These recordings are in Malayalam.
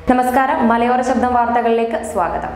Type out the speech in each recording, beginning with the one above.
നമസ്കാരം മലയോര ശബ്ദം വാർത്തകളിലേക്ക് സ്വാഗതം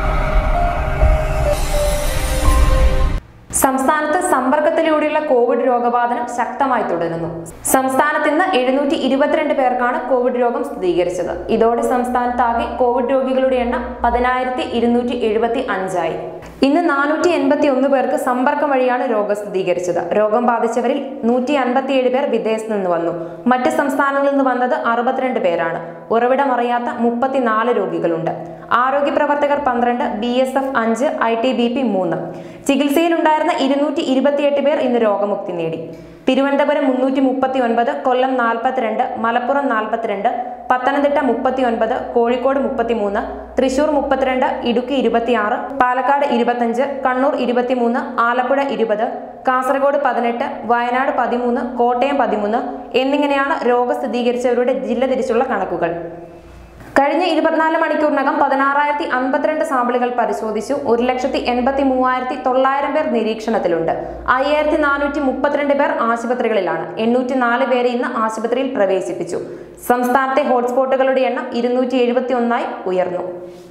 സംസ്ഥാനത്ത് സമ്പർക്കത്തിലൂടെയുള്ള കോവിഡ് രോഗബാധനം ശക്തമായി തുടരുന്നു സംസ്ഥാനത്ത് ഇന്ന് എഴുന്നൂറ്റി ഇരുപത്തിരണ്ട് പേർക്കാണ് കോവിഡ് രോഗം സ്ഥിരീകരിച്ചത് ഇതോടെ സംസ്ഥാനത്താകെ കോവിഡ് രോഗികളുടെ എണ്ണം പതിനായിരത്തി ഇരുന്നൂറ്റി എഴുപത്തി അഞ്ചായി ഇന്ന് നാനൂറ്റി എൺപത്തി ഒന്ന് പേർക്ക് സമ്പർക്കം വഴിയാണ് രോഗം സ്ഥിരീകരിച്ചത് രോഗം ബാധിച്ചവരിൽ നൂറ്റി അൻപത്തിയേഴ് പേർ വിദേശത്ത് നിന്ന് വന്നു മറ്റ് സംസ്ഥാനങ്ങളിൽ നിന്ന് വന്നത് അറുപത്തിരണ്ട് പേരാണ് ഉറവിടമറിയാത്ത മുപ്പത്തിനാല് രോഗികളുണ്ട് ആരോഗ്യ പ്രവർത്തകർ പന്ത്രണ്ട് ബി എസ് എഫ് അഞ്ച് ഐ ടി ബി പി മൂന്ന് ചികിത്സയിലുണ്ടായിരുന്ന ഇരുന്നൂറ്റി ഇരുപത്തിയെട്ട് പേർ ഇന്ന് രോഗമുക്തി നേടി തിരുവനന്തപുരം മുന്നൂറ്റി മുപ്പത്തി ഒൻപത് കൊല്ലം നാൽപ്പത്തിരണ്ട് മലപ്പുറം നാൽപ്പത്തിരണ്ട് പത്തനംതിട്ട മുപ്പത്തി ഒൻപത് കോഴിക്കോട് മുപ്പത്തിമൂന്ന് തൃശൂർ മുപ്പത്തിരണ്ട് ഇടുക്കി ഇരുപത്തിയാറ് പാലക്കാട് ഇരുപത്തഞ്ച് കണ്ണൂർ ഇരുപത്തിമൂന്ന് ആലപ്പുഴ ഇരുപത് കാസർഗോഡ് പതിനെട്ട് വയനാട് പതിമൂന്ന് കോട്ടയം പതിമൂന്ന് എന്നിങ്ങനെയാണ് രോഗം സ്ഥിരീകരിച്ചവരുടെ ജില്ല തിരിച്ചുള്ള കണക്കുകൾ കഴിഞ്ഞ ഇരുപത്തിനാല് മണിക്കൂറിനകം പതിനാറായിരത്തി അൻപത്തിരണ്ട് സാമ്പിളുകൾ പരിശോധിച്ചു ഒരു ലക്ഷത്തി എൺപത്തി മൂവായിരത്തി തൊള്ളായിരം പേർ നിരീക്ഷണത്തിലുണ്ട് അയ്യായിരത്തി നാനൂറ്റി മുപ്പത്തിരണ്ട് പേർ ആശുപത്രികളിലാണ് എണ്ണൂറ്റി നാല് പേരെ ഇന്ന് ആശുപത്രിയിൽ പ്രവേശിപ്പിച്ചു സംസ്ഥാനത്തെ ഹോട്ട്സ്പോട്ടുകളുടെ എണ്ണം ഇരുന്നൂറ്റി എഴുപത്തി ഒന്നായി ഉയർന്നു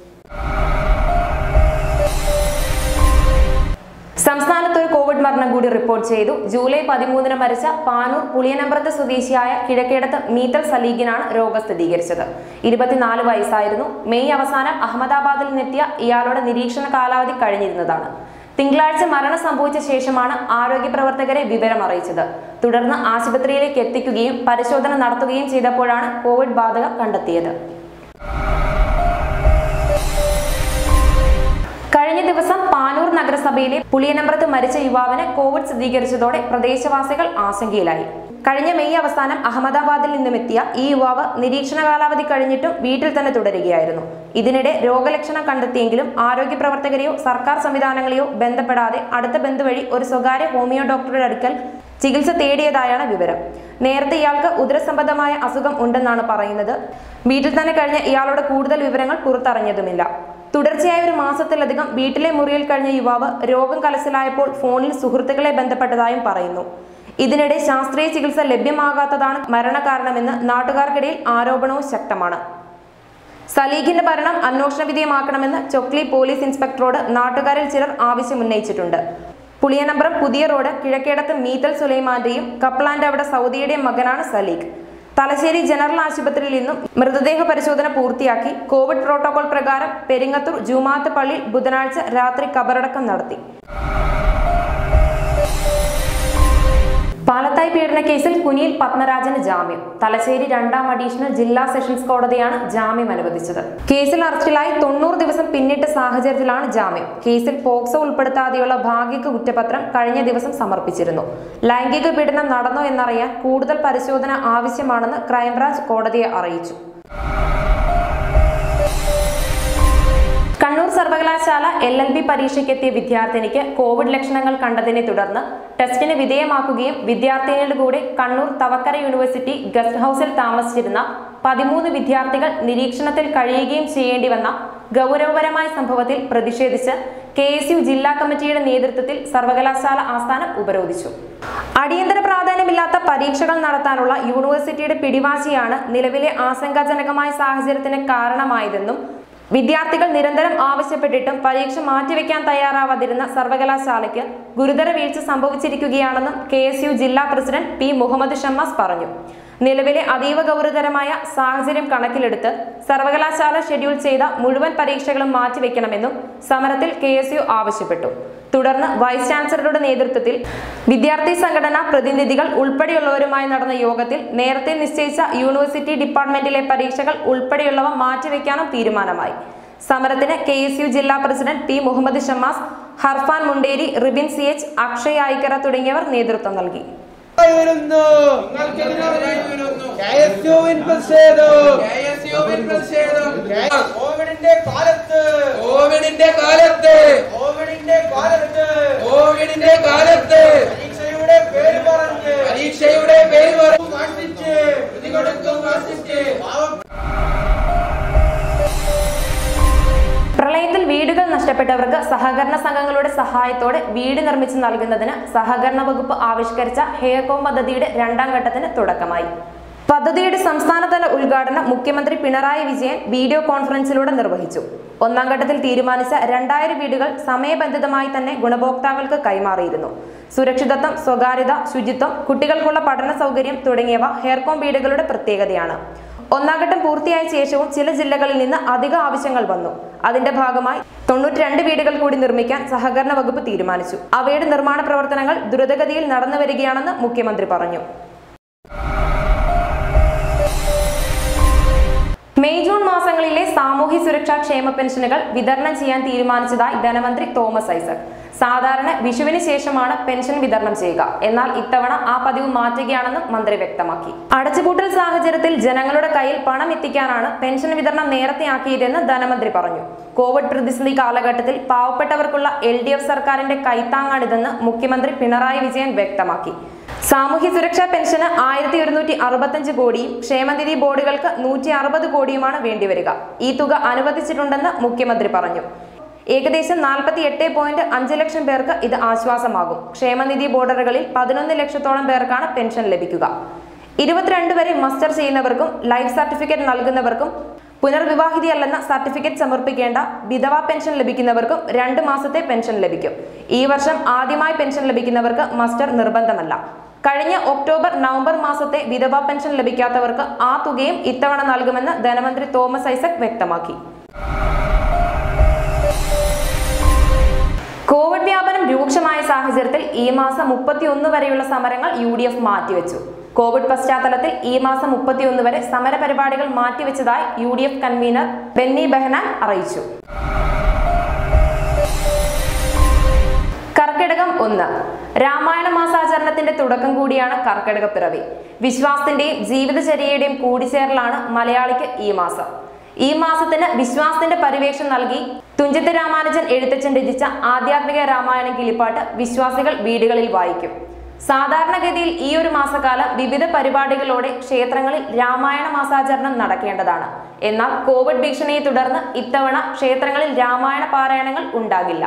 സംസ്ഥാനത്ത് ഒരു കോവിഡ് മരണം കൂടി റിപ്പോർട്ട് ചെയ്തു ജൂലൈ പതിമൂന്നിന് മരിച്ച പാനൂർ പുളിയനമ്പ്രത്ത് സ്വദേശിയായ കിഴക്കേടത്ത് മീത്തൽ സലീഖിനാണ് രോഗം സ്ഥിരീകരിച്ചത് ഇരുപത്തിനാല് വയസ്സായിരുന്നു മെയ് അവസാനം അഹമ്മദാബാദിൽ നിന്നെത്തിയ ഇയാളുടെ നിരീക്ഷണ കാലാവധി കഴിഞ്ഞിരുന്നതാണ് തിങ്കളാഴ്ച മരണം സംഭവിച്ച ശേഷമാണ് ആരോഗ്യ പ്രവർത്തകരെ വിവരം അറിയിച്ചത് തുടർന്ന് ആശുപത്രിയിലേക്ക് എത്തിക്കുകയും പരിശോധന നടത്തുകയും ചെയ്തപ്പോഴാണ് കോവിഡ് ബാധ കണ്ടെത്തിയത് കഴിഞ്ഞ ദിവസം പാനൂർ നഗരസഭയിലെ പുളിയനമ്പ്രത്ത് മരിച്ച യുവാവിന് കോവിഡ് സ്ഥിരീകരിച്ചതോടെ പ്രദേശവാസികൾ ആശങ്കയിലായി കഴിഞ്ഞ മെയ് അവസാനം അഹമ്മദാബാദിൽ നിന്നും എത്തിയ ഈ യുവാവ് നിരീക്ഷണ കാലാവധി കഴിഞ്ഞിട്ടും വീട്ടിൽ തന്നെ തുടരുകയായിരുന്നു ഇതിനിടെ രോഗലക്ഷണം കണ്ടെത്തിയെങ്കിലും ആരോഗ്യ പ്രവർത്തകരെയോ സർക്കാർ സംവിധാനങ്ങളെയോ ബന്ധപ്പെടാതെ അടുത്ത ബന്ധു വഴി ഒരു സ്വകാര്യ ഹോമിയോ ഡോക്ടറുടെ അടുക്കൽ ചികിത്സ തേടിയതായാണ് വിവരം നേരത്തെ ഇയാൾക്ക് ഉദരസംബന്ധമായ അസുഖം ഉണ്ടെന്നാണ് പറയുന്നത് വീട്ടിൽ തന്നെ കഴിഞ്ഞ ഇയാളുടെ കൂടുതൽ വിവരങ്ങൾ പുറത്തറിഞ്ഞതുമില്ല തുടർച്ചയായ ഒരു മാസത്തിലധികം വീട്ടിലെ മുറിയിൽ കഴിഞ്ഞ യുവാവ് രോഗം കലശലായപ്പോൾ ഫോണിൽ സുഹൃത്തുക്കളെ ബന്ധപ്പെട്ടതായും പറയുന്നു ഇതിനിടെ ശാസ്ത്രീയ ചികിത്സ ലഭ്യമാകാത്തതാണ് മരണകാരണമെന്ന് നാട്ടുകാർക്കിടയിൽ ആരോപണവും ശക്തമാണ് സലീഖിന്റെ മരണം അന്വേഷണ വിധേയമാക്കണമെന്ന് ചൊക്ലി പോലീസ് ഇൻസ്പെക്ടറോട് നാട്ടുകാരിൽ ചിലർ ആവശ്യമുന്നയിച്ചിട്ടുണ്ട് പുളിയനമ്പുറം പുതിയ റോഡ് കിഴക്കേടത്ത് മീത്തൽ സുലൈമാന്റെയും കപ്ലാന്റെ അവിടെ സൗദിയുടെയും മകനാണ് സലീഖ് തലശ്ശേരി ജനറൽ ആശുപത്രിയിൽ നിന്നും മൃതദേഹ പരിശോധന പൂർത്തിയാക്കി കോവിഡ് പ്രോട്ടോകോൾ പ്രകാരം പെരിങ്ങത്തൂർ ജുമാത്ത് പള്ളിയിൽ ബുധനാഴ്ച രാത്രി കബറടക്കം നടത്തി പാലത്തായി പീഡന കേസിൽ കുനിയിൽ പത്മരാജന് ജാമ്യം തലശ്ശേരി രണ്ടാം അഡീഷണൽ ജില്ലാ സെഷൻസ് കോടതിയാണ് ജാമ്യം അനുവദിച്ചത് കേസിൽ അറസ്റ്റിലായി തൊണ്ണൂറ് ദിവസം പിന്നിട്ട സാഹചര്യത്തിലാണ് ജാമ്യം കേസിൽ പോക്സോ ഉൾപ്പെടുത്താതെയുള്ള ഭാഗിക കുറ്റപത്രം കഴിഞ്ഞ ദിവസം സമർപ്പിച്ചിരുന്നു ലൈംഗിക പീഡനം നടന്നോ എന്നറിയാൻ കൂടുതൽ പരിശോധന ആവശ്യമാണെന്ന് ക്രൈംബ്രാഞ്ച് കോടതിയെ അറിയിച്ചു കണ്ണൂർ സർവകലാശാല എൽ എൽ ബി പരീക്ഷയ്ക്കെത്തിയ വിദ്യാർത്ഥിനിക്ക് കോവിഡ് ലക്ഷണങ്ങൾ കണ്ടതിനെ തുടർന്ന് ടെസ്റ്റിന് വിധേയമാക്കുകയും വിദ്യാർത്ഥിനിയുടെ കൂടെ കണ്ണൂർ തവക്കര യൂണിവേഴ്സിറ്റി ഗസ്റ്റ് ഹൌസിൽ താമസിച്ചിരുന്ന പതിമൂന്ന് വിദ്യാർത്ഥികൾ നിരീക്ഷണത്തിൽ കഴിയുകയും ചെയ്യേണ്ടി വന്ന ഗൗരവപരമായ സംഭവത്തിൽ പ്രതിഷേധിച്ച് കെ എസ് യു ജില്ലാ കമ്മിറ്റിയുടെ നേതൃത്വത്തിൽ സർവകലാശാല ആസ്ഥാനം ഉപരോധിച്ചു അടിയന്തര പ്രാധാന്യമില്ലാത്ത പരീക്ഷകൾ നടത്താനുള്ള യൂണിവേഴ്സിറ്റിയുടെ പിടിവാശിയാണ് നിലവിലെ ആശങ്കാജനകമായ സാഹചര്യത്തിന് കാരണമായതെന്നും വിദ്യാർത്ഥികൾ നിരന്തരം ആവശ്യപ്പെട്ടിട്ടും പരീക്ഷ മാറ്റിവെക്കാൻ തയ്യാറാവാതിരുന്ന സർവകലാശാലയ്ക്ക് ഗുരുതര വീഴ്ച സംഭവിച്ചിരിക്കുകയാണെന്നും കെ എസ് യു ജില്ലാ പ്രസിഡന്റ് പി മുഹമ്മദ് ഷമ്മാസ് പറഞ്ഞു നിലവിലെ അതീവ ഗൗരവതരമായ സാഹചര്യം കണക്കിലെടുത്ത് സർവകലാശാല ഷെഡ്യൂൾ ചെയ്ത മുഴുവൻ പരീക്ഷകളും മാറ്റിവെക്കണമെന്നും സമരത്തിൽ കെ എസ് യു ആവശ്യപ്പെട്ടു തുടർന്ന് വൈസ് ചാൻസലറുടെ നേതൃത്വത്തിൽ വിദ്യാർത്ഥി സംഘടനാ പ്രതിനിധികൾ ഉൾപ്പെടെയുള്ളവരുമായി നടന്ന യോഗത്തിൽ നേരത്തെ നിശ്ചയിച്ച യൂണിവേഴ്സിറ്റി ഡിപ്പാർട്ട്മെന്റിലെ പരീക്ഷകൾ ഉൾപ്പെടെയുള്ളവ മാറ്റിവെക്കാനും തീരുമാനമായി സമരത്തിന് കെ എസ് യു ജില്ലാ president P Muhammad Shammas Harfan Munderi Ribin C H Akshay Ayikkara തുടങ്ങിയവർ നേതൃത്വം നൽകി വരുന്നു KSUവിൻ പ്രതിഷേധം KSUവിൻ പ്രതിഷേധം കോവിഡിന്റെ കാലത്ത് കോവിഡിന്റെ കാലത്ത് കോവിഡിന്റെ കാലത്ത് കോവിഡിന്റെ കാലത്ത് പരീക്ഷയുടെ പേര് പറഞ്ഞ് പരീക്ഷയുടെ പേര് പറഞ്ഞു കാണിച്ച് ഇത് കൊടുക്കും വാസിച്ച് പ്രളയത്തിൽ വീടുകൾ നഷ്ടപ്പെട്ടവർക്ക് സഹകരണ സംഘങ്ങളുടെ സഹായത്തോടെ വീട് നിർമ്മിച്ചു നൽകുന്നതിന് സഹകരണ വകുപ്പ് ആവിഷ്കരിച്ച ഹെയർകോം പദ്ധതിയുടെ രണ്ടാം ഘട്ടത്തിന് തുടക്കമായി പദ്ധതിയുടെ സംസ്ഥാനതല ഉദ്ഘാടനം മുഖ്യമന്ത്രി പിണറായി വിജയൻ വീഡിയോ കോൺഫറൻസിലൂടെ നിർവഹിച്ചു ഒന്നാം ഘട്ടത്തിൽ തീരുമാനിച്ച രണ്ടായിരം വീടുകൾ സമയബന്ധിതമായി തന്നെ ഗുണഭോക്താക്കൾക്ക് കൈമാറിയിരുന്നു സുരക്ഷിതത്വം സ്വകാര്യത ശുചിത്വം കുട്ടികൾക്കുള്ള പഠന സൗകര്യം തുടങ്ങിയവ ഹെയർകോം വീടുകളുടെ പ്രത്യേകതയാണ് ഒന്നാം ഘട്ടം പൂർത്തിയായ ശേഷവും ചില ജില്ലകളിൽ നിന്ന് അധിക ആവശ്യങ്ങൾ വന്നു അതിന്റെ ഭാഗമായി തൊണ്ണൂറ്റി രണ്ട് വീടുകൾ കൂടി നിർമ്മിക്കാൻ സഹകരണ വകുപ്പ് തീരുമാനിച്ചു അവയുടെ നിർമ്മാണ പ്രവർത്തനങ്ങൾ ദ്രുതഗതിയിൽ നടന്നു വരികയാണെന്ന് മുഖ്യമന്ത്രി പറഞ്ഞു മെയ് ജൂൺ മാസങ്ങളിലെ സാമൂഹ്യ സുരക്ഷാ ക്ഷേമ പെൻഷനുകൾ വിതരണം ചെയ്യാൻ തീരുമാനിച്ചതായി ധനമന്ത്രി തോമസ് ഐസക് സാധാരണ വിഷുവിന് ശേഷമാണ് പെൻഷൻ വിതരണം ചെയ്യുക എന്നാൽ ഇത്തവണ ആ പതിവ് മാറ്റുകയാണെന്നും മന്ത്രി വ്യക്തമാക്കി അടച്ചുപൂട്ടൽ സാഹചര്യത്തിൽ ജനങ്ങളുടെ കയ്യിൽ പണം എത്തിക്കാനാണ് പെൻഷൻ വിതരണം നേരത്തെയാക്കിയതെന്ന് ധനമന്ത്രി പറഞ്ഞു കോവിഡ് പ്രതിസന്ധി കാലഘട്ടത്തിൽ പാവപ്പെട്ടവർക്കുള്ള എൽ ഡി എഫ് സർക്കാരിന്റെ കൈത്താങ്ങാണിതെന്ന് മുഖ്യമന്ത്രി പിണറായി വിജയൻ വ്യക്തമാക്കി സാമൂഹ്യ സുരക്ഷാ പെൻഷന് ആയിരത്തി ഒരുന്നൂറ്റി അറുപത്തഞ്ച് കോടിയും ക്ഷേമനിധി ബോർഡുകൾക്ക് നൂറ്റി അറുപത് കോടിയുമാണ് വേണ്ടിവരിക ഈ തുക അനുവദിച്ചിട്ടുണ്ടെന്ന് മുഖ്യമന്ത്രി പറഞ്ഞു ഏകദേശം നാൽപ്പത്തി എട്ട് പോയിന്റ് അഞ്ച് ലക്ഷം പേർക്ക് ഇത് ആശ്വാസമാകും ക്ഷേമനിധി ബോർഡറുകളിൽ പതിനൊന്ന് ലക്ഷത്തോളം പേർക്കാണ് പെൻഷൻ ലഭിക്കുക ഇരുപത്തിരണ്ട് വരെ മസ്റ്റർ ചെയ്യുന്നവർക്കും ലൈഫ് സർട്ടിഫിക്കറ്റ് നൽകുന്നവർക്കും പുനർവിവാഹിതയല്ലെന്ന സർട്ടിഫിക്കറ്റ് സമർപ്പിക്കേണ്ട വിധവാ പെൻഷൻ ലഭിക്കുന്നവർക്കും രണ്ട് മാസത്തെ പെൻഷൻ ലഭിക്കും ഈ വർഷം ആദ്യമായി പെൻഷൻ ലഭിക്കുന്നവർക്ക് മസ്റ്റർ നിർബന്ധമല്ല കഴിഞ്ഞ ഒക്ടോബർ നവംബർ മാസത്തെ വിധവാ പെൻഷൻ ലഭിക്കാത്തവർക്ക് ആ തുകയും ഇത്തവണ നൽകുമെന്ന് ധനമന്ത്രി തോമസ് ഐസക് വ്യക്തമാക്കി കോവിഡ് വ്യാപനം രൂക്ഷമായ സാഹചര്യത്തിൽ ഈ മാസം മുപ്പത്തിയൊന്ന് വരെയുള്ള സമരങ്ങൾ യു ഡി എഫ് മാറ്റിവെച്ചു കോവിഡ് പശ്ചാത്തലത്തിൽ ഈ മാസം മുപ്പത്തിയൊന്ന് വരെ സമര പരിപാടികൾ മാറ്റിവെച്ചതായി U D F convener Benny Behanan അറിയിച്ചു കർക്കിടകം ഒന്ന് രാമായണ മാസാചരണത്തിന്റെ തുടക്കം കൂടിയാണ് കർക്കിടക പിറവി വിശ്വാസത്തിന്റെയും ജീവിതചര്യയുടെയും കൂടിച്ചേരലാണ് മലയാളിക്ക് ഈ മാസം ഈ മാസത്തിന് വിശ്വാസത്തിന്റെ പരിവേഷം നൽകി തുഞ്ചത്ത് രാമാനുജൻ എഴുത്തച്ഛൻ രചിച്ച ആധ്യാത്മിക രാമായണം കിളിപ്പാട്ട് വിശ്വാസികൾ വീടുകളിൽ വായിക്കും സാധാരണഗതിയിൽ ഈ ഒരു മാസക്കാലം വിവിധ പരിപാടികളോടെ ക്ഷേത്രങ്ങളിൽ രാമായണ മാസാചരണം നടക്കേണ്ടതാണ് എന്നാൽ കോവിഡ് ഭീഷണിയെ തുടർന്ന് ഇത്തവണ ക്ഷേത്രങ്ങളിൽ രാമായണ പാരായണങ്ങൾ ഉണ്ടാകില്ല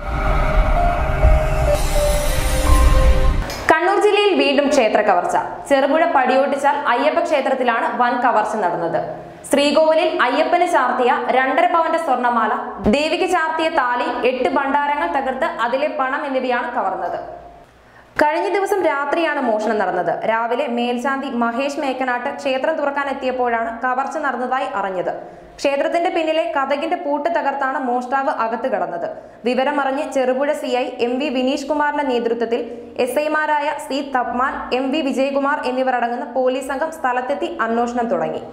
കണ്ണൂർ ജില്ലയിൽ വീണ്ടും ക്ഷേത്ര കവർച്ച ചെറുപുഴ പടിയോട്ടിച്ചാൽ അയ്യപ്പ ക്ഷേത്രത്തിലാണ് വൻ കവർച്ച നടന്നത് ശ്രീകോവിലിൽ അയ്യപ്പന് ചാർത്തിയ രണ്ടര പവന്റെ സ്വർണമാല ദേവിക്ക് ചാർത്തിയ താലി എട്ട് ഭണ്ഡാരങ്ങൾ തകർത്ത് അതിലെ പണം എന്നിവയാണ് കവർന്നത് കഴിഞ്ഞ ദിവസം രാത്രിയാണ് മോഷണം നടന്നത് രാവിലെ മേൽശാന്തി മഹേഷ് മേക്കനാട്ട് ക്ഷേത്രം തുറക്കാൻ എത്തിയപ്പോഴാണ് കവർച്ച നടന്നതായി അറിഞ്ഞത് ക്ഷേത്രത്തിന്റെ പിന്നിലെ കഥകിന്റെ പൂട്ട് തകർത്താണ് മോഷ്ടാവ് അകത്ത് കടന്നത് വിവരമറിഞ്ഞ് Cherupuzha C I M V Vineesh കുമാറിന്റെ നേതൃത്വത്തിൽ എസ് ഐമാരായ സി തപ്മാൻ എം വി വിജയകുമാർ എന്നിവർ അടങ്ങുന്ന പോലീസ് സംഘം സ്ഥലത്തെത്തി അന്വേഷണം തുടങ്ങി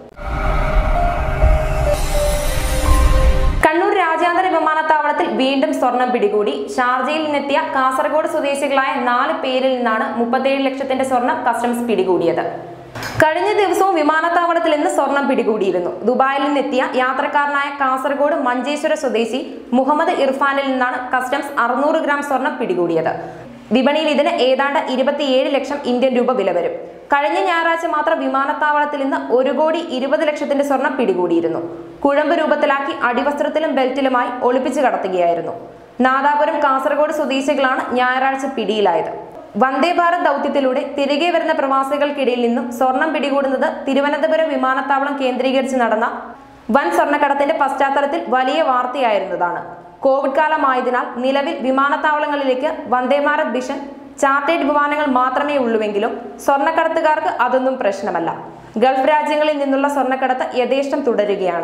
കണ്ണൂർ രാജ്യാന്തര വിമാനത്താവളത്തിൽ വീണ്ടും സ്വർണം പിടികൂടി ഷാർജയിൽ നിന്നെത്തിയ കാസർഗോഡ് സ്വദേശികളായ നാല് പേരിൽ നിന്നാണ് മുപ്പത്തേഴ് ലക്ഷത്തിന്റെ സ്വർണം കസ്റ്റംസ് പിടികൂടിയത് കഴിഞ്ഞ ദിവസവും വിമാനത്താവളത്തിൽ നിന്ന് സ്വർണം പിടികൂടിയിരുന്നു ദുബായിൽ നിന്നെത്തിയ യാത്രക്കാരനായ കാസർഗോഡ് മഞ്ചേശ്വര സ്വദേശി മുഹമ്മദ് ഇർഫാനിൽ നിന്നാണ് കസ്റ്റംസ് അറുന്നൂറ് ഗ്രാം സ്വർണം പിടികൂടിയത് വിപണിയിൽ ഇതിന് ഏതാണ്ട് ഇരുപത്തിയേഴ് ലക്ഷം ഇന്ത്യൻ രൂപ വില വരും കഴിഞ്ഞ ഞായറാഴ്ച മാത്രം വിമാനത്താവളത്തിൽ നിന്ന് ഒരു കോടി ഇരുപത് ലക്ഷത്തിന്റെ സ്വർണം പിടികൂടിയിരുന്നു കുഴമ്പ് രൂപത്തിലാക്കി അടിവസ്ത്രത്തിലും ബെൽറ്റിലുമായി ഒളിപ്പിച്ചു കടത്തുകയായിരുന്നു നാദാപുരം കാസർഗോഡ് സ്വദേശികളാണ് ഞായറാഴ്ച പിടിയിലായത് വന്ദേ ഭാരത് ദൗത്യത്തിലൂടെ തിരികെ വരുന്ന പ്രവാസികൾക്കിടയിൽ നിന്നും സ്വർണം പിടികൂടുന്നത് തിരുവനന്തപുരം വിമാനത്താവളം കേന്ദ്രീകരിച്ച് നടന്ന വൻ സ്വർണ്ണക്കടത്തിന്റെ പശ്ചാത്തലത്തിൽ വലിയ വാർത്തയായിരുന്നതാണ് കോവിഡ് കാലമായതിനാൽ നിലവിൽ വിമാനത്താവളങ്ങളിലേക്ക് വന്ദേ ഭാരത് മിഷൻ ചാർട്ടേഡ് വിമാനങ്ങൾ മാത്രമേ ഉള്ളുവെങ്കിലും സ്വർണ്ണക്കടത്തുകാർക്ക് അതൊന്നും പ്രശ്നമല്ല ഗൾഫ് രാജ്യങ്ങളിൽ നിന്നുള്ള സ്വർണ്ണക്കടത്ത് യഥേഷ്ടം തുടരുകയാണ്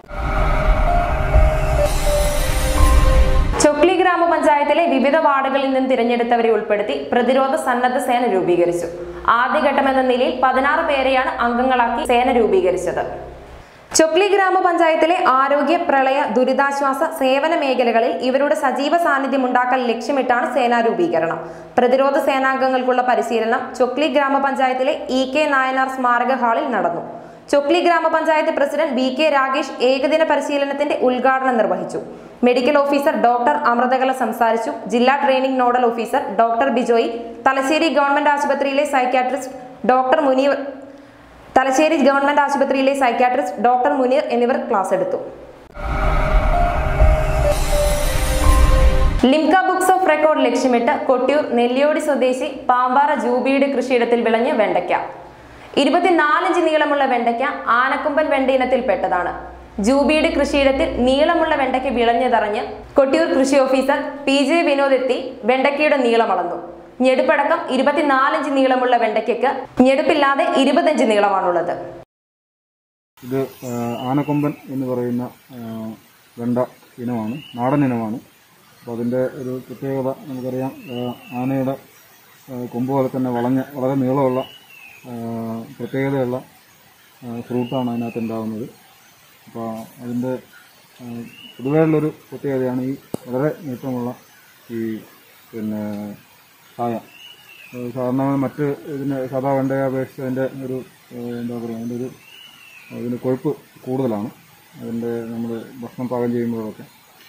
ചൊക്ലി ഗ്രാമപഞ്ചായത്തിലെ വിവിധ വാർഡുകളിൽ നിന്ന് തിരഞ്ഞെടുത്തവരെ ഉൾപ്പെടുത്തി പ്രതിരോധ സന്നദ്ധ സേന രൂപീകരിച്ചു ആദ്യഘട്ടമെന്ന നിലയിൽ പതിനാറ് പേരെയാണ് അംഗങ്ങളാക്കി സേന രൂപീകരിച്ചത് ചൊക്ലി ഗ്രാമപഞ്ചായത്തിലെ ആരോഗ്യ പ്രളയ ദുരിതാശ്വാസ സേവന മേഖലകളിൽ ഇവരുടെ സജീവ സാന്നിധ്യം ഉണ്ടാക്കാൻ ലക്ഷ്യമിട്ടാണ് സേനാ രൂപീകരണം പ്രതിരോധ സേനാംഗങ്ങൾക്കുള്ള പരിശീലനം ചൊക്ലി ഗ്രാമപഞ്ചായത്തിലെ ഇ കെ നായനാർ സ്മാരക ഹാളിൽ നടന്നു ചൊക്ലി ഗ്രാമപഞ്ചായത്ത് പ്രസിഡന്റ് വി കെ രാഗേഷ് ഏകദിന പരിശീലനത്തിന്റെ ഉദ്ഘാടനം നിർവഹിച്ചു മെഡിക്കൽ ഓഫീസർ ഡോക്ടർ അമൃതകല സംസാരിച്ചു ജില്ലാ training nodal officer doctor Bijoy Thalassery government ആശുപത്രിയിലെ psychiatrist doctor Muneer Thalassery government ആശുപത്രിയിലെ സൈക്യാട്രിസ്റ്റ് ഡോക്ടർ മുനീർ എന്നിവർ ക്ലാസ് എടുത്തു ലിംക ബുക്സ് ഓഫ് റെക്കോർഡ് ലക്ഷ്യമിട്ട് കൊട്ടിയൂർ നെല്ലിയോടി സ്വദേശി പാമ്പാറ ജൂബിയുടെ കൃഷിയിടത്തിൽ വിളഞ്ഞ് വെണ്ടയ്ക്ക ഇരുപത്തിനാലിഞ്ച് നീളമുള്ള വെണ്ടയ്ക്ക ആനക്കൊമ്പൻ വെണ്ട ഇനത്തിൽപ്പെട്ടതാണ് ജൂബിയുടെ കൃഷിയിടത്തിൽ നീളമുള്ള വെണ്ടയ്ക്ക വിളഞ്ഞതറിഞ്ഞ് കൊട്ടിയൂർ കൃഷി ഓഫീസർ പി ജെ വിനോദ് എത്തി വെണ്ടയ്ക്കയുടെ നീളം അളന്നു ഞെടുപ്പടക്കം ഇരുപത്തിനാലിഞ്ച് നീളമുള്ള വെണ്ടയ്ക്കയ്ക്ക് ഞെടുപ്പില്ലാതെ ഇരുപത്തഞ്ച് നീളമാണുള്ളത് ഇത് ആ, ആനക്കൊമ്പൻ എന്ന് പറയുന്ന ആ, വെണ്ട ഇനമാണ് നാടൻ ഇനമാണ് അപ്പോൾ അതിൻ്റെ ഒരു പ്രത്യേകത നമുക്കറിയാം ആ, ആനയുടെ ആ, കൊമ്പ് പോലെ തന്നെ വളഞ്ഞ വളരെ നീളമുള്ള ആ, പ്രത്യേകതയുള്ള ആ, ഫ്രൂട്ടാണ് അതിനകത്ത് ഉണ്ടാകുന്നത് അപ്പോൾ അതിൻ്റെ ആ, പൊതുവെയുള്ളൊരു പ്രത്യേകതയാണ് ഈ വളരെ നീട്ടമുള്ള ഈ പിന്നെ കായ അത് സാധാരണ മറ്റ് ഇതിന് സാധാ വെണ്ടയെ അപേക്ഷിച്ച് അതിൻ്റെ ഒരു ആ, എന്താ പറയുക അതിൻ്റെ ഒരു അതിന് കൊഴുപ്പ് കൂടുതലാണ് അതിൻ്റെ നമ്മൾ ഭക്ഷണം പാകം ചെയ്യുമ്പോഴൊക്കെ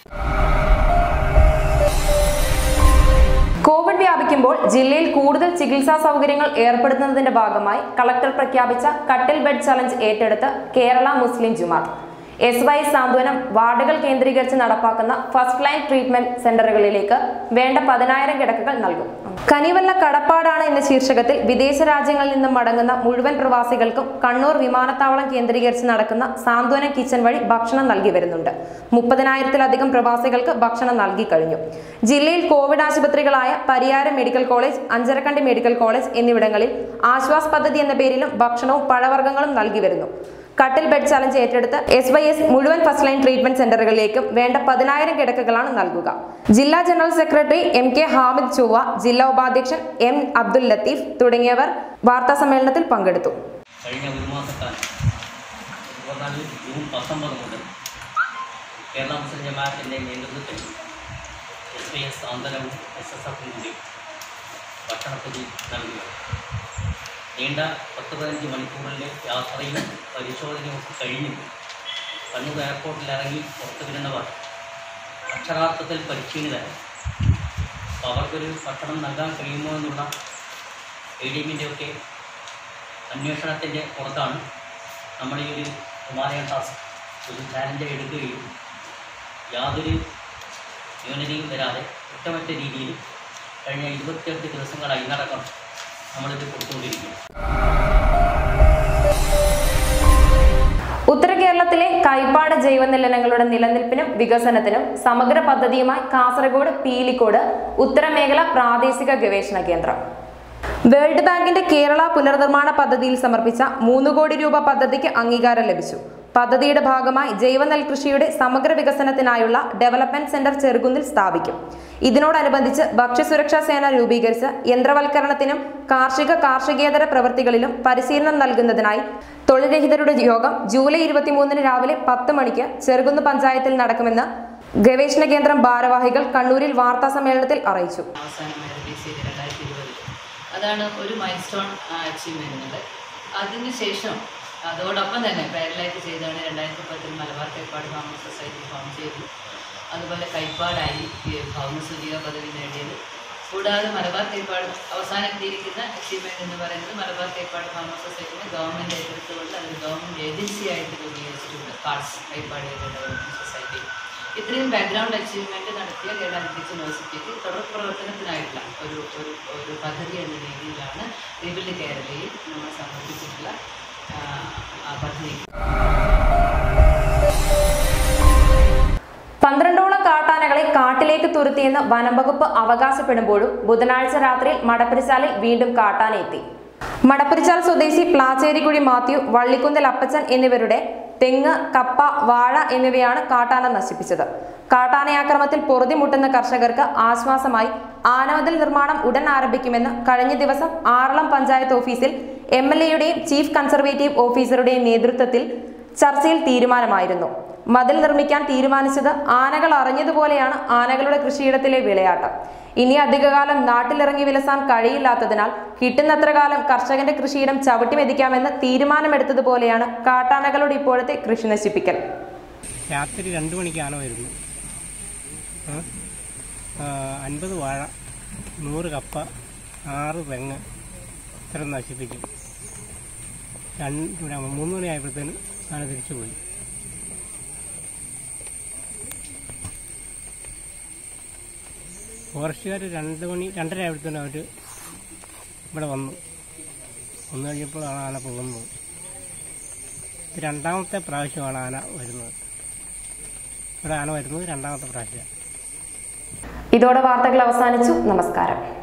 കോവിഡ് വ്യാപിക്കുമ്പോൾ ജില്ലയിൽ കൂടുതൽ ചികിത്സാ സൗകര്യങ്ങൾ ഏർപ്പെടുത്തുന്നതിന്റെ ഭാഗമായി കളക്ടർ പ്രഖ്യാപിച്ച കട്ടിൽ ബെഡ് ചലഞ്ച് ഏറ്റെടുത്ത് Kerala Muslim Jumath S Y സാന്ത്വനം വാർഡുകൾ കേന്ദ്രീകരിച്ച് നടപ്പാക്കുന്ന ഫസ്റ്റ് ലൈൻ ട്രീറ്റ്മെന്റ് സെന്ററുകളിലേക്ക് വേണ്ട പതിനായിരം കിടക്കകൾ നൽകും കനിവല്ല കടപ്പാടാണ് എന്ന ശീർഷകത്തിൽ വിദേശ രാജ്യങ്ങളിൽ നിന്നും മടങ്ങുന്ന മുഴുവൻ പ്രവാസികൾക്കും കണ്ണൂർ വിമാനത്താവളം കേന്ദ്രീകരിച്ച് നടക്കുന്ന സാന്ത്വനം കിച്ചൺ വഴി ഭക്ഷണം നൽകി വരുന്നുണ്ട് മുപ്പതിനായിരത്തിലധികം പ്രവാസികൾക്ക് ഭക്ഷണം നൽകി കഴിഞ്ഞു ജില്ലയിൽ കോവിഡ് ആശുപത്രികളായ Pariyaram medical college Anjarakandy medical college എന്നിവിടങ്ങളിൽ ആശ്വാസ് പദ്ധതി എന്ന പേരിലും ഭക്ഷണവും പഴവർഗ്ഗങ്ങളും നൽകി വരുന്നു കട്ടിൽ ബെഡ് ചലഞ്ച് ഏറ്റെടുത്ത് എസ് വൈ എസ് മുഴുവൻ ഫസ്റ്റ് ലൈൻ ട്രീറ്റ്മെന്റ് സെന്ററുകളിലേക്കും വേണ്ട പതിനായിരം കിടക്കകളാണ് നൽകുക ജില്ലാ general secretary M K Hamid ചൊവ്വ ജില്ലാ ഉപാധ്യക്ഷൻ എം അബ്ദുൽ ലത്തീഫ് തുടങ്ങിയവർ വാർത്താ സമ്മേളനത്തിൽ പങ്കെടുത്തു കഴിഞ്ഞ ഒരു മാസക്കാലം ഇരുപത്തിനാല് ജൂൺ പത്തൊമ്പത് മുതൽ കേരള മുസ്ലിം ജമാഅത്തിൻ്റെ നേതൃത്വത്തിൽ എസ് പി എസ് ആന്തരവും എസ് എസ് എഫും കൂടി ഭക്ഷണപ്പൊതി നൽകുക നീണ്ട പത്ത് പതിനഞ്ച് മണിക്കൂറിലെ യാത്രയും പരിശോധനയും ഒക്കെ കഴിഞ്ഞു കണ്ണൂർ എയർപോർട്ടിൽ ഇറങ്ങി പുറത്തു വരുന്നവർ അക്ഷരാർത്ഥത്തിൽ പരിശീലിതരാണ് അപ്പോൾ അവർക്കൊരു ഭക്ഷണം നൽകാൻ കഴിയുമോ എന്നുള്ള എ ഡി എമ്മിൻ്റെ ഒക്കെ അന്വേഷണത്തിൻ്റെ പുറത്താണ് നമ്മൾ ഈ ഒരു ഹിമാലയൻ ടാസ്ക് ഒരു ചാലഞ്ച് എടുക്കുകയും യാതൊരു ന്യൂനതയും വരാതെ ഒറ്റമറ്റ രീതിയിൽ കഴിഞ്ഞ ഇരുപത്തിയെട്ട് ദിവസങ്ങളായി നടക്കണം നമ്മളിത് കൊടുത്തുകൊണ്ടിരിക്കുന്നു ഉത്തര കേരളത്തിലെ കൈപ്പാട് ജൈവനിലയങ്ങളുടെ നിലനിൽപ്പിനും വികസനത്തിനും സമഗ്ര പദ്ധതിയുമായി കാസർഗോഡ് പീലിക്കോട് ഉത്തരമേഖല പ്രാദേശിക ഗവേഷണ കേന്ദ്രം വേൾഡ് ബാങ്കിന്റെ കേരള പുനർനിർമ്മാണ പദ്ധതിയിൽ സമർപ്പിച്ച മൂന്ന് കോടി രൂപ പദ്ധതിക്ക് അംഗീകാരം ലഭിച്ചു പദ്ധതിയുടെ ഭാഗമായി ജൈവ നെൽകൃഷിയുടെ സമഗ്ര വികസനത്തിനായുള്ള ഡെവലപ്മെന്റ് സെന്റർ ചെറുകുന്നിൽ സ്ഥാപിക്കും ഇതിനോടനുബന്ധിച്ച് ഭക്ഷ്യസുരക്ഷാ സേന രൂപീകരിച്ച് യന്ത്രവൽക്കരണത്തിനും കാർഷിക കാർഷികേതര പ്രവൃത്തികളിലും പരിശീലനം നൽകുന്നതിനായി തൊഴിൽ രഹിതരുടെ യോഗം ജൂലൈ ഇരുപത്തിമൂന്നിന് രാവിലെ പത്ത് മണിക്ക് ചെറുകുന്ന് പഞ്ചായത്തിൽ നടക്കുമെന്ന് ഗവേഷണ കേന്ദ്രം ഭാരവാഹികൾ കണ്ണൂരിൽ വാർത്താ സമ്മേളനത്തിൽ അറിയിച്ചു അവസാനമായി റിലീസ് ചെയ്ത് രണ്ടായിരത്തി ഇരുപതിൽ അതാണ് ഒരു മൈൽ സ്റ്റോൺ അച്ചീവ് ചെയ്യുന്നത് അതിനുശേഷം അതോടൊപ്പം തന്നെ പാരലായിട്ട് ചെയ്താണ് രണ്ടായിരത്തി പത്തിൽ Malabar Kaipad farmers society form ചെയ്തു അതുപോലെ കൈപ്പാടായി ഈ ഭൗമസൂചിക പദവി നേടിയത് കൂടാതെ മലബാർ കൈപ്പാട് അവസാനത്തിയിരിക്കുന്ന അച്ചീവ്മെൻറ്റ് എന്ന് പറയുന്നത് മലബാർ കൈപ്പാട് ഫാമേഴ്സ് സൊസൈറ്റിനെ ഗവൺമെൻറ് ഏറ്റെടുത്തുകൊണ്ട് അതൊരു ഗവൺമെൻറ് ഏജൻസിയായിട്ട് രൂപീകരിച്ചിട്ടുണ്ട് കാർഡ്സ് കൈപ്പാട് ഡെവലപ്മെൻറ്റ് സൊസൈറ്റി ഇത്രയും ബാക്ക്ഗ്രൗണ്ട് അച്ചീവ്മെൻറ്റ് നടത്തിയ കേരള അഗ്രികൾച്ചർ യൂണിവേഴ്സിറ്റിക്ക് തുടർ പ്രവർത്തനത്തിനായിട്ടുള്ള ഒരു ഒരു ഒരു പദ്ധതി എന്ന രീതിയിലാണ് റീബിൽഡ് കേരളയിൽ നമ്മൾ സമർപ്പിച്ചിട്ടുള്ള ആ, ആ പദ്ധതി പന്ത്രണ്ടോളം കാട്ടാനകളെ കാട്ടിലേക്ക് തുരുത്തിയെന്ന് വനംവകുപ്പ് അവകാശപ്പെടുമ്പോഴും ബുധനാഴ്ച രാത്രിയിൽ മടപ്പരിച്ചാലിൽ വീണ്ടും കാട്ടാന എത്തി മടപ്പരിച്ചാൽ സ്വദേശി പ്ലാച്ചേരിക്കുഴി മാത്യു വള്ളിക്കുന്തൽ അപ്പച്ചൻ എന്നിവരുടെ തെങ്ങ് കപ്പ വാഴ എന്നിവയാണ് കാട്ടാന നശിപ്പിച്ചത് കാട്ടാനയാക്രമത്തിൽ പൊറുതിമുട്ടുന്ന കർഷകർക്ക് ആശ്വാസമായി ആനമതിൽ നിർമ്മാണം ഉടൻ ആരംഭിക്കുമെന്ന് കഴിഞ്ഞ ദിവസം ആറളം പഞ്ചായത്ത് ഓഫീസിൽ എം എൽ എയുടെയും ചീഫ് കൺസർവേറ്റീവ് ഓഫീസറുടെയും നേതൃത്വത്തിൽ ചർച്ചയിൽ തീരുമാനമായിരുന്നു മതിൽ നിർമ്മിക്കാൻ തീരുമാനിച്ചത് ആനകൾ അറിഞ്ഞതുപോലെയാണ് ആനകളുടെ കൃഷിയിടത്തിലെ വിളയാട്ടം ഇനി അധികകാലം നാട്ടിലിറങ്ങി വിലസാൻ കഴിയില്ലാത്തതിനാൽ കിട്ടുന്നത്ര കാലം കർഷകന്റെ കൃഷിയിടം ചവിട്ടി മെതിക്കാമെന്ന് തീരുമാനമെടുത്തതുപോലെയാണ് കാട്ടാനകളുടെ ഇപ്പോഴത്തെ കൃഷി നശിപ്പിക്കൽ രാത്രി രണ്ട് മണിക്ക് ആന വരുന്നു ആ, ആ, അൻപത് വാഴ നൂറ് കപ്പ ആറ് തെങ്ങ് ഇത്ര നശിപ്പിക്കും രണ്ട് മൂന്ന് മണിയായപ്പോഴത്തേന് ആന തിരിച്ചു പോയി ഫോറസ്റ്റുകാർ രണ്ട് മണി രണ്ടര ആയപ്പോഴത്തേനും അവർ ഇവിടെ വന്നു ഒന്ന് കഴിഞ്ഞപ്പോഴാണ് ആന പോകുന്നത് ഇത് രണ്ടാമത്തെ പ്രാവശ്യമാണ് ആന വരുന്നത് ഇവിടെ ആന വരുന്നത് രണ്ടാമത്തെ പ്രാവശ്യം ഇതോടെ വാർത്തകൾ അവസാനിച്ചു നമസ്കാരം